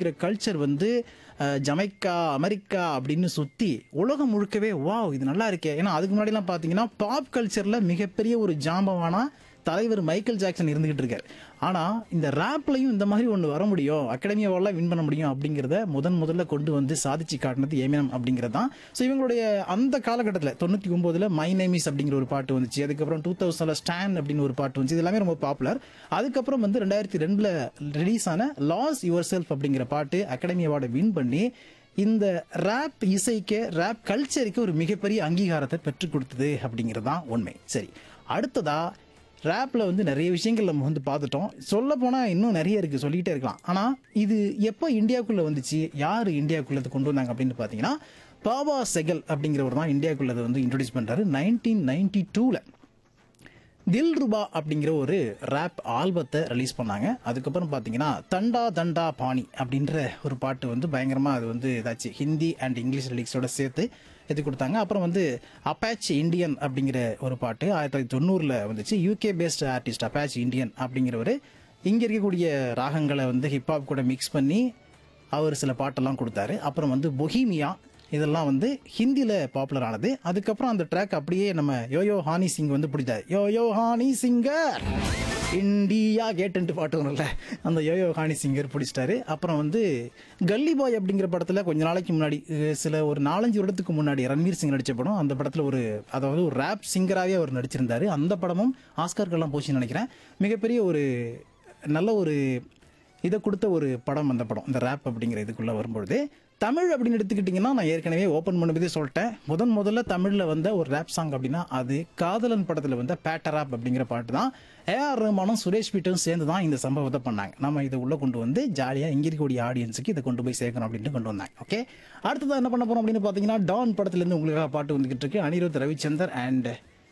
அப்படிங்கிற கல்ச்சர் வந்து அஹ், Jamaica America அப்படின்னு சுற்றி உலகம் முழுக்கவே வாவ் இது நல்லா இருக்கே ஏன்னா அதுக்கு முன்னாடிலாம் பார்த்தீங்கன்னா பாப் கல்ச்சரில் மிகப்பெரிய ஒரு ஜாம்பவானா தலைவர் மைக்கேல் ஜாக்சன் இருந்துகிட்டு இருக்கார் ஆனால் இந்த ரேப்லையும் இந்த மாதிரி ஒன்று வர முடியும் அகாடமி அவார்ட்லாம் வின் பண்ண முடியும் அப்படிங்கிறத முதன் முதல்ல கொண்டு வந்து சாதிச்சு காட்டினது ஏமினம் அப்படிங்கிறது தான் ஸோ இவங்களுடைய அந்த காலகட்டத்தில் தொண்ணூற்றி ஒம்போதில் மை நேமிஸ் அப்படிங்கிற ஒரு பாட்டு வந்துச்சு அதுக்கப்புறம் டூ தௌசண்டில் ஸ்டான் அப்படின்னு ஒரு பாட்டு வந்துச்சு இது எல்லாமே ரொம்ப பாப்புலர் அதுக்கப்புறம் வந்து ரெண்டாயிரத்தி ரெண்டில் ரிலீஸ் ஆன லாஸ் யுவர் செல்ஃப் அப்படிங்கிற பாட்டு அகாடமி அவார்டை வின் பண்ணி இந்த ரேப் இசைக்கு ரேப் கல்ச்சருக்கு ஒரு மிகப்பெரிய அங்கீகாரத்தை பெற்றுக் கொடுத்தது அப்படிங்கிறது தான் உண்மை சரி அடுத்ததா ரேப்பில் வந்து நிறைய விஷயங்கள் நம்ம வந்து பார்த்துட்டோம் சொல்ல போனால் இன்னும் நிறைய இருக்குது சொல்லிக்கிட்டே இருக்கலாம் ஆனால் இது எப்போ இந்தியாவுக்குள்ளே வந்துச்சு யார் இந்தியாவுக்குள்ளே இதை கொண்டு வந்தாங்க அப்படின்னு பார்த்தீங்கன்னா பாபா செகல் அப்படிங்கிறவர் தான் இந்தியாவுக்குள்ளே அதை வந்து இன்ட்ரடியூஸ் பண்ணுறாரு நைன்டீன் நைன்டி டூவில் தில் ருபா அப்படிங்கிற ஒரு ரேப் ஆல்பத்தை ரிலீஸ் பண்ணாங்க அதுக்கப்புறம் பார்த்தீங்கன்னா தண்டா தண்டா பாணி அப்படின்ற ஒரு பாட்டு வந்து பயங்கரமாக அது வந்து இதாச்சு ஹிந்தி அண்ட் இங்கிலீஷ் லிரிக்ஸோட சேர்த்து இது கொடுத்தாங்க அப்புறம் வந்து அப்பாச் இந்தியன் அப்படிங்கிற ஒரு பாட்டு ஆயிரத்தி தொள்ளாயிரத்தி தொண்ணூறில் வந்துச்சு UK based artist Apache Indian அப்படிங்கிறவர் இங்கே இருக்கக்கூடிய ராகங்களை வந்து ஹிப்ஹாப் கூட மிக்ஸ் பண்ணி அவர் சில பாட்டெல்லாம் கொடுத்தாரு அப்புறம் வந்து பொஹீமியா இதெல்லாம் வந்து ஹிந்தியில் பாப்புலர் ஆனது அதுக்கப்புறம் அந்த ட்ராக் அப்படியே நம்ம யோயோ ஹானி சிங் வந்து பிடித்தாரு யோயோ ஹானி சிங்கர் இந்தியா கேட்டுன்ட்டு பாட்டு வரும்ல அந்த யோயோ ஹானி சிங்கர் பிடிச்சிட்டாரு அப்புறம் வந்து கல்லி பாய் அப்படிங்கிற படத்தில் கொஞ்ச நாளைக்கு முன்னாடி அஹ், சில ஒரு நாலஞ்சு வருடத்துக்கு முன்னாடி ரன்வீர் சிங் நடித்த படம் அந்த படத்தில் ஒரு அதாவது ஒரு ரேப் சிங்கராகவே அவர் நடிச்சிருந்தாரு அந்த படமும் ஆஸ்கார்க்கெல்லாம் போச்சுன்னு நினைக்கிறேன் மிகப்பெரிய ஒரு நல்ல ஒரு இதை கொடுத்த ஒரு படம் அந்த படம் இந்த ரேப் அப்படிங்கிற இதுக்குள்ளே வரும்பொழுது தமிழ் அப்படின்னு எடுத்துக்கிட்டிங்கன்னா நான் ஏற்கனவே ஓப்பன் பண்ணும்போதே சொல்லிட்டேன் முதன் முதல்ல தமிழில் வந்த ஒரு ரேப் சாங் அப்படின்னா அது காதலன் படத்தில் வந்த பேட்ட ரேப் அப்படிங்கிற பாட்டு தான் ஏஆர் ரஹ்மானும் சுரேஷ் பீட்டரும் சேர்ந்து தான் இந்த சம்பவத்தை பண்ணாங்க நம்ம இதை உள்ளே கொண்டு வந்து ஜாலியாக இங்கே இருக்கக்கூடிய ஆடியன்ஸுக்கு இதை கொண்டு போய் சேர்க்கணும் அப்படின்ட்டு கொண்டு வந்தாங்க ஓகே அடுத்ததாக என்ன பண்ண போகிறோம் அப்படின்னு பார்த்தீங்கன்னா டான் படத்துலேருந்து உங்களுக்காக பாட்டு வந்துகிட்டு இருக்கு அனிருத் ரவிச்சந்தர் அண்ட்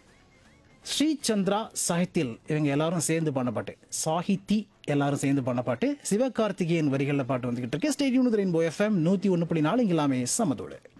ஸ்ரீசந்திரா சாஹித்யில் இவங்க எல்லாரும் சேர்ந்து பண்ண பாட்டு சாஹித்தி எல்லாரும் சேர்ந்து பண்ண பாட்டு சிவகார்த்திகேயன் வரிகளில் பாட்டு வந்துகிட்டு இருக்கு ஸ்டேடியம் ரெயின்போ எஃப்எம் நூற்றி ஒன்று புள்ளி நாலு இங்கே எல்லாமே சமதோடு